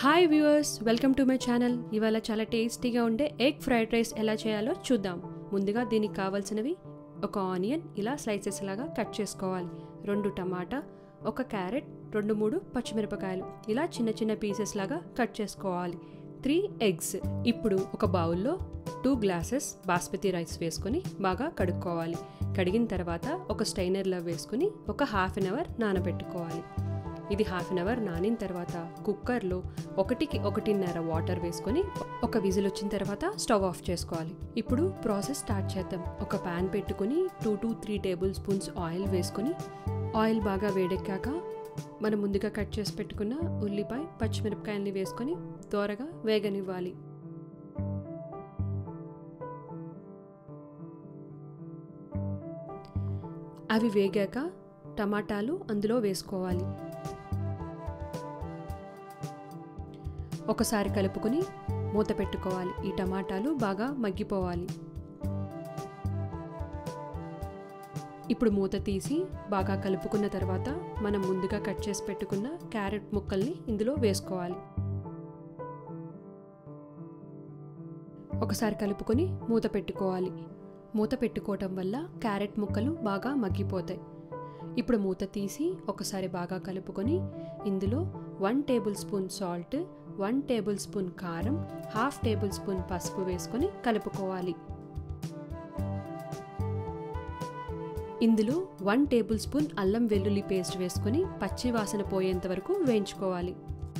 hi viewers welcome to my channel ఇవాళ చాలా టేస్టీగా ఉండే ఎగ్ ఫ్రైడ్ రైస్ ఎలా చేయాలో చూద్దాం ముందుగా దీనికి కావాల్సినవి ఒక ఆనియన్ ఇలా స్లైసెస్ లాగా కట్ చేసుకోవాలి రెండు టమాటా ఒక క్యారెట్ రెండు మూడు పచ్చిమిరపకాయలు ఇలా చిన్న చిన్న పీసెస్ లాగా కట్ చేసుకోవాలి త్రీ ఎగ్స్ ఇప్పుడు ఒక బౌల్లో టూ గ్లాసెస్ బాస్మతి రైస్ వేసుకొని బాగా కడుక్కోవాలి కడిగిన తర్వాత ఒక స్టైనర్లో వేసుకుని ఒక హాఫ్ అన్ అవర్ నానబెట్టుకోవాలి ఇది హాఫ్ అన్ అవర్ నానిన తర్వాత కుక్కర్లో ఒకటికి ఒకటిన్నర వాటర్ వేసుకొని ఒక విజిల్ వచ్చిన తర్వాత స్టవ్ ఆఫ్ చేసుకోవాలి ఇప్పుడు ప్రాసెస్ స్టార్ట్ చేద్దాం ఒక ప్యాన్ పెట్టుకుని two to three tablespoons oil వేసుకొని ఆయిల్ బాగా వేడెక్కాక మనం ముందుగా కట్ చేసి పెట్టుకున్న ఉల్లిపాయ పచ్చిమిరపకాయల్ని వేసుకొని త్వరగా వేగనివ్వాలి అవి వేగాక టమాటాలు అందులో వేసుకోవాలి ఒకసారి కలుపుకొని మూత పెట్టుకోవాలి ఈ టమాటాలు బాగా మగ్గిపోవాలి ఇప్పుడు మూత తీసి బాగా కలుపుకున్న తర్వాత మనం ముందుగా కట్ చేసి పెట్టుకున్న క్యారెట్ ముక్కల్ని ఇందులో వేసుకోవాలి ఒకసారి కలుపుకొని మూత పెట్టుకోవాలి మూత పెట్టుకోవటం వల్ల క్యారెట్ ముక్కలు బాగా మగ్గిపోతాయి ఇప్పుడు మూత తీసి ఒకసారి బాగా కలుపుకొని ఇందులో one tablespoon salt one tablespoon కారం హాఫ్ టేబుల్ స్పూన్ పసుపు వేసుకొని కలుపుకోవాలి ఇందులో వన్ టేబుల్ స్పూన్ అల్లం వెల్లుల్లి పేస్ట్ వేసుకొని పచ్చి వాసన పోయేంత వరకు వేయించుకోవాలి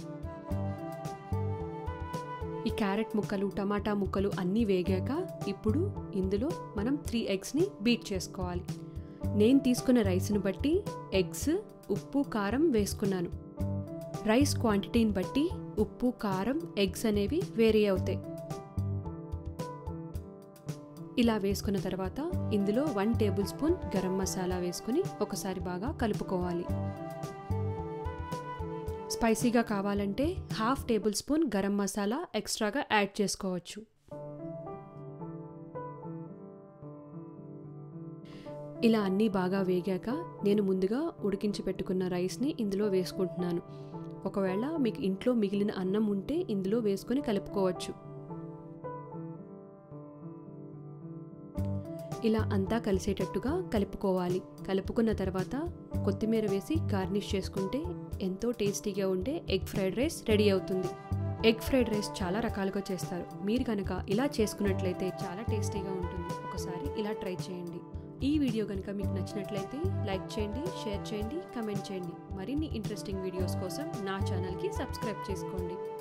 ఈ క్యారెట్ ముక్కలు టమాటా ముక్కలు అన్నీ వేగాక ఇప్పుడు ఇందులో మనం త్రీ ఎగ్స్ని బీట్ చేసుకోవాలి నేను తీసుకున్న రైస్ను బట్టి ఎగ్స్ ఉప్పు కారం వేసుకున్నాను రైస్ క్వాంటిటీని బట్టి ఉప్పు కారం ఎగ్స్ అనేవి వేరీ అవుతాయి ఇలా వేసుకున్న తర్వాత ఇందులో one tablespoon garam masala వేసుకుని ఒకసారి బాగా కలుపుకోవాలి స్పైసీగా కావాలంటే half tablespoon garam masala ఎక్స్ట్రాగా యాడ్ చేసుకోవచ్చు ఇలా అన్నీ బాగా వేగాక నేను ముందుగా ఉడికించి పెట్టుకున్న రైస్ని ఇందులో వేసుకుంటున్నాను ఒకవేళ మీకు ఇంట్లో మిగిలిన అన్నం ఉంటే ఇందులో వేసుకొని కలుపుకోవచ్చు ఇలా అంతా కలిసేటట్టుగా కలుపుకోవాలి కలుపుకున్న తర్వాత కొత్తిమీర వేసి గార్నిష్ చేసుకుంటే ఎంతో టేస్టీగా ఉండే ఎగ్ ఫ్రైడ్ రైస్ రెడీ అవుతుంది ఎగ్ ఫ్రైడ్ రైస్ చాలా రకాలుగా చేస్తారు మీరు కనుక ఇలా చేసుకున్నట్లయితే చాలా టేస్టీగా ఉంటుంది ఒకసారి ఇలా ట్రై చేయండి ఈ వీడియో కనుక మీకు నచ్చినట్లయితే లైక్ చేయండి షేర్ చేయండి కమెంట్ చేయండి మరిన్ని ఇంట్రెస్టింగ్ వీడియోస్ కోసం నా ఛానల్కి సబ్స్క్రైబ్ చేసుకోండి